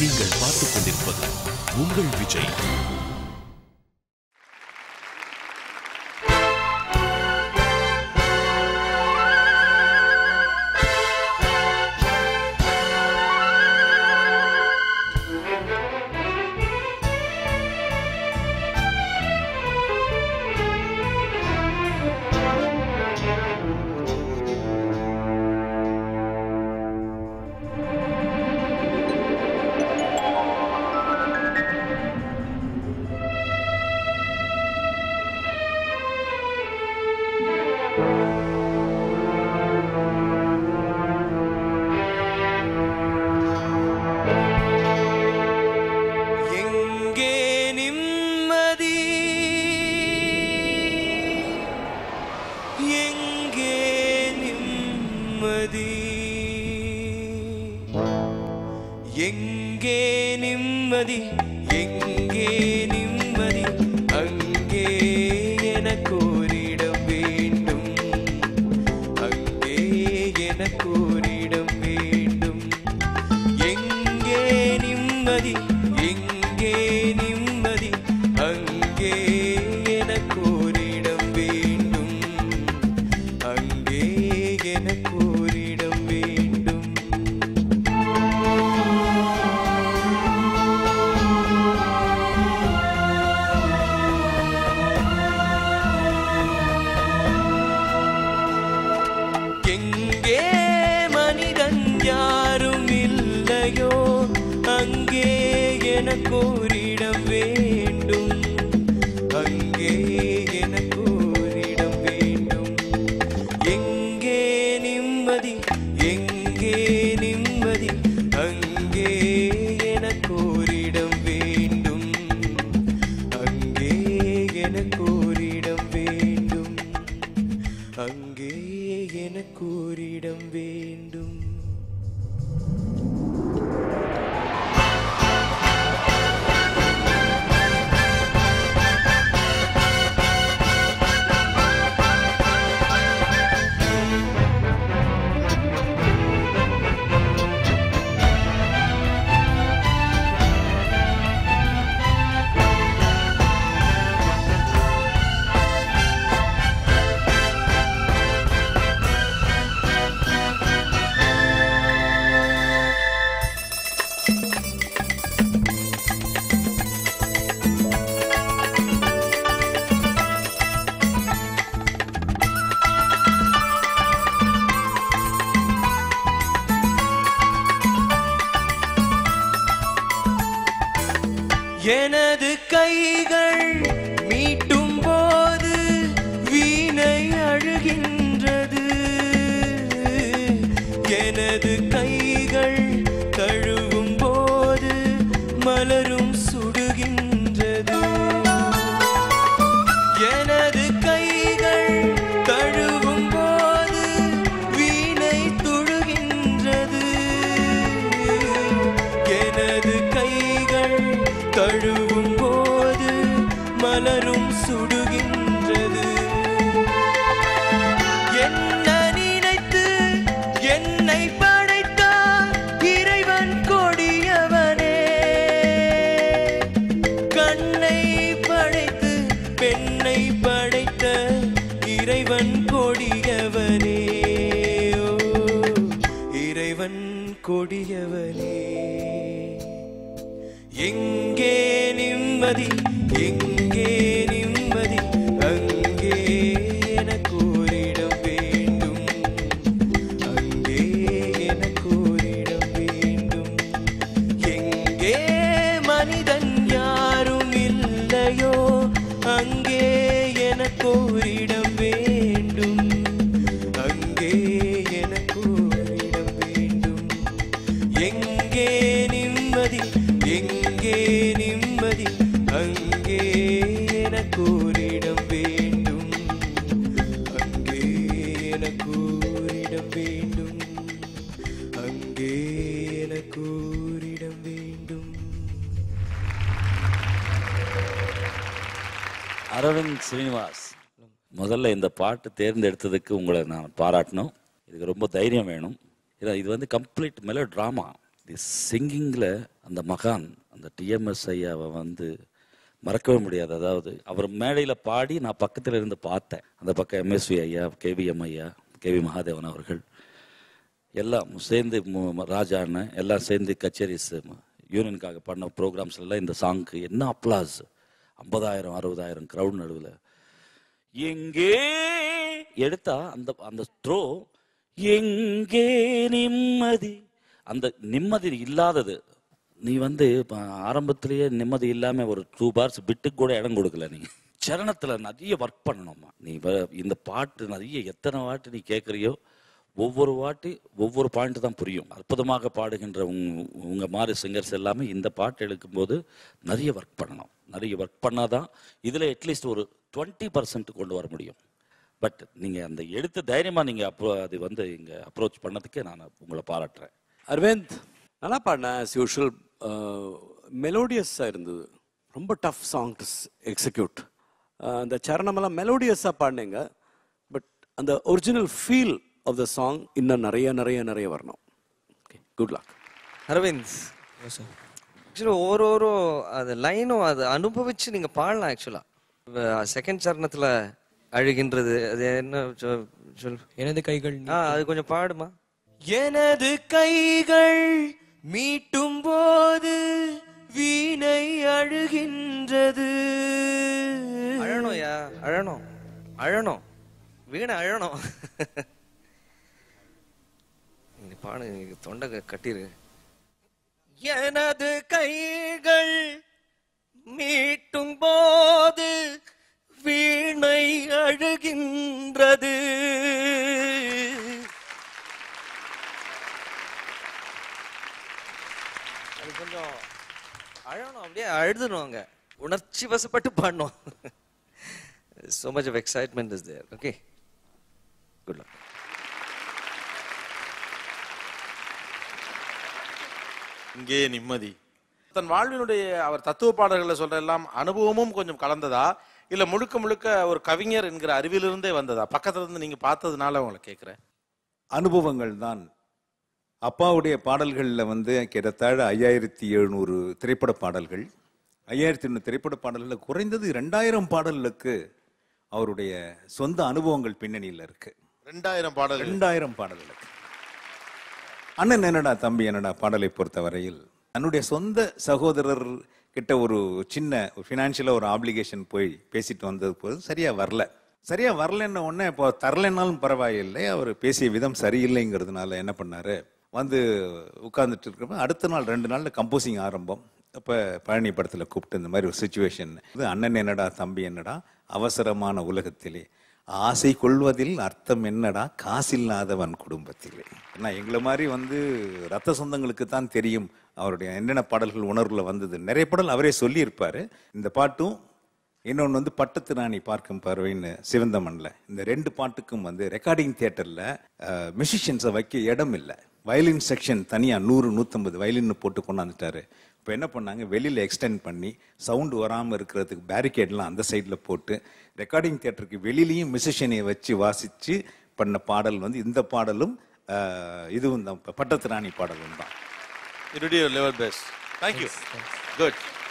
நீங்கள் பார்த்துக் கொண்டிருப்பது உங்கள் விஜய் எங்கே நிம்மதி எங்கே நிம்மதி எங்கே நிம்மதி எங்கே நிம்மதி அங்கே எனக்கு ஓரிடம் வேண்டும் அங்கே எனக்கு ஓரிடம் வேண்டும் எங்கே நிம்மதி எங்கே நிம்மதி அங்கே எனக்கு ஓரிடம் வேண்டும் அங்கே எனக்கு ஓரிடம் வேண்டும் எங்கே மனிதன் யாரும் இல்லையோ அங்கே எனக்கு ஓரிடம் வேண்டும் அங்கே எனக்கு ஓரிடம் வேண்டும் எங்கே நிம்மதி எங்கே நிம்மதி அங்கே எனக்கு ஓரிடம் வேண்டும் அங்கே எனக்கு ஓரிடம் வேண்டும் அங்கே எனக்கு ஓரிடம் வேண்டும் எனது கைகள் மீட்டும் போது வீணை அழுகின்றது எனது கைகள் தழுவும் போது மலரும் சுடுகின்றது எனது கைகள் தழுவும் போது வீணை துழுகின்றது எனது கைகள் தழுவும் போது மலரும் சுடுகின்றது என்ன நினைத்து என்னை படைத்தார் இறைவன் கொடியவனே கண்ணை படைத்து பெண்ணை படைத்த இறைவன் கொடியவனே ஓ, இறைவன் கொடியவனே எங்கே நிம்மதி எங்கே நிம்மதி அங்கே எனக்கு ஓரிடம் வேண்டும் அங்கே எனக்கு ஓரிடம் வேண்டும் எங்கே மனிதன் யாரும் இல்லையோ அங்கே எனக்கு ஓரிடம் வேண்டும் அங்கே எனக்கு ஓரிடம் வேண்டும் எங்கே நிம்மதி எங்கே நிம்மதி அங்கே எனக்கு ஓரிடம் வேண்டும் அங்கே எனக்கு ஓரிடம் வேண்டும் அங்கே எனக்கு ஓரிடம் வேண்டும் அரவிந்த் ஸ்ரீனிவாஸ் முதல்ல இந்த பாட்டு தேர்ந்தெடுத்ததுக்கு உங்களை நான் பாராட்டணும் இதுக்கு ரொம்ப தைரியம் வேணும் இது இது வந்து கம்ப்ளீட் மெலோ ட்ராமா தி சிங்கிங்கில் அந்த மகான் அந்த டிஎம்எஸ் ஐயாவை வந்து மறக்கவே முடியாது அதாவது அவர் மேடையில் பாடி நான் பக்கத்தில் இருந்து பார்த்தேன் அந்த பக்கம் எம்எஸ்வி ஐயா கேவிஎம் ஐயா கேவி மகாதேவன் அவர்கள் எல்லாம் சேர்ந்து மு- ம- ராஜா அண்ணன் எல்லாம் சேர்ந்து கச்சேரிஸ் யூனியனுக்காக பண்ண ப்ரோக்ராம்ஸ்ல எல்லாம் இந்த சாங்க்கு என்ன அப்ளாஸ் ஐம்பதாயிரம் அறுபதாயிரம் க்ரௌட் நடுவில் எங்கே எடுத்தா அந்த அந்த த்ரோ எங்கே நிம்மதி அந்த நிம்மதி இல்லாதது நீ வந்து இப்ப ஆரம்பத்திலேயே நிம்மதி இல்லாம ஒரு டூ பார்ஸ் பிட்டுக்கு கூட இடம் கொடுக்கல நீ சரணத்துல நிறைய ஒர்க் பண்ணணுமா நீ வ- இந்த பாட்டு நிறைய எத்தனை வாட்டி நீ கேட்குறியோ ஒவ்வொரு வாட்டி ஒவ்வொரு பாயிண்ட் தான் புரியும் அற்புதமாக பாடுகின்ற உங்க உங்க மாதிரி சிங்கர்ஸ் எல்லாமே இந்த பாட்டு எடுக்கும்போது நிறைய ஒர்க் பண்ணணும் நிறைய ஒர்க் பண்ணாதான் இதுல அட்லீஸ்ட் ஒரு டுவெண்ட்டி பர்சன்ட் கொண்டு வர முடியும் பட் நீங்க அந்த எடுத்த தைரியமா நீங்க அப்போ அது வந்து இங்க அப்ரோச் பண்ணதுக்கே நான் உங்களை பாராட்டுறேன் அரவிந்த் நல்லா பாடின ஆஸ் யூஷுவல் மெலோடியஸாக இருந்தது ரொம்ப டஃப் சாங் டு எக்ஸிக்யூட் அந்த சரணமெல்லாம் மெலோடியஸாக பாடினீங்க பட் அந்த original feel of the song இன்னும் நிறைய நிறைய நிறைய வரணும் ஓகே குட் லக் அரவிந்த் ஆக்சுவலாக ஒரு ஒரு அது லைனும் அது அனுபவிச்சு நீங்க பாடலாம் ஆக்சுவலாக செகண்ட் சரணத்துல அழுகின்றது அது என்ன சொல் சொல் எனது கைகள் ஆ அது கொஞ்சம் பாடுமா எனது கைகள் மீட்டும் போது வீணை அழுகின்றது அழணும் யா அழணும் அழணும் வீணை அழணும் நீ பாடு நீ தொண்டை க- கட்டிரு எனது கைகள் மீட்டும் போது வீணை அழுகின்றது அது கொஞ்சம் அழணும் அப்படியே அழுதுனுவாங்க உணர்ச்சி வசப்பட்டு பாடணும் so much of excitement is there okay good luck இங்கே நிம்மதி தன் வாழ்வினுடைய அவர் தத்துவ பாடல்களை சொல்ற எல்லாம் அனுபவமும் கொஞ்சம் கலந்ததா இல்ல முழுக்க முழுக்க ஒரு கவிஞர் என்கிற அறிவிலிருந்தே வந்ததா பக்கத்துல இருந்து நீங்க பார்த்ததுனால உங்களை கேட்கிறேன் அனுபவங்கள் தான் அப்பாவுடைய பாடல்களில் வந்து கிட்டத்தட்ட ஐயாயிரத்தி எழுநூறு திரைப்பட பாடல்கள் ஐயாயிரத்தி எண்ணூறு திரைப்பட பாடல்களில் குறைந்தது ரெண்டாயிரம் பாடல்களுக்கு அவருடைய சொந்த அனுபவங்கள் பின்னணியில் இருக்கு ரெண்டாயிரம் பாடல்கள் ரெண்டாயிரம் பாடல்களுக்கு அண்ணன் என்னடா தம்பி என்னடா பாடலை பொறுத்தவரையில் தன்னுடைய சொந்த சகோதரர் கிட்ட ஒரு சின்ன ஃபினான்ஷியலாக ஒரு ஆப்ளிகேஷன் போய் பேசிட்டு வந்தது போது சரியா வரல சரியா வரலன்ன உடனே இப்போ தரலைன்னாலும் பரவாயில்லை அவர் பேசிய விதம் சரியில்லைங்கிறதுனால என்ன பண்ணாரு வந்து உட்கார்ந்துட்டு இருக்கிறப்ப அடுத்த நாள் ரெண்டு நாள்ல கம்போசிங் ஆரம்பம் அப்போ பழனி படத்தில் கூப்பிட்டு இந்த மாதிரி ஒரு சுச்சுவேஷன் இது அண்ணன் என்னடா தம்பி என்னடா அவசரமான உலகத்திலே ஆசை கொள்வதில் அர்த்தம் என்னடா காசில்லாதவன் குடும்பத்திலே ஏன்னா எங்களை மாதிரி வந்து ரத்த சொந்தங்களுக்கு தான் தெரியும் அவருடைய என்னென்ன பாடல்கள் உணர்வுல வந்தது நிறைய பாடல் அவரே சொல்லியிருப்பாரு இந்த பாட்டும் இன்னொன்று வந்து பட்டத்து ராணி பார்க்கும் பார்வைன்னு சிவந்த மண்ணில் இந்த ரெண்டு பாட்டுக்கும் வந்து ரெக்கார்டிங் தியேட்டரில் மியூசிஷியன்ஸை வைக்க இடம் இல்லை வயலின் செக்ஷன் தனியாக நூறு நூற்றம்பது வயலின் போட்டு கொண்டாந்துட்டாரு இப்போ என்ன பண்ணாங்க வெளியில் எக்ஸ்டெண்ட் பண்ணி சவுண்டு வராமல் இருக்கிறதுக்கு பேரிகேட்லாம் அந்த சைடில் போட்டு ரெக்கார்டிங் தியேட்டருக்கு வெளியிலையும் மியூசிஷியனை வச்சு வாசித்து பண்ண பாடல் வந்து இந்த பாடலும் அஹ், இதுவும் தான் பட்டத்து ராணி பாடலும் தான் You did your level best. Thank you. Good.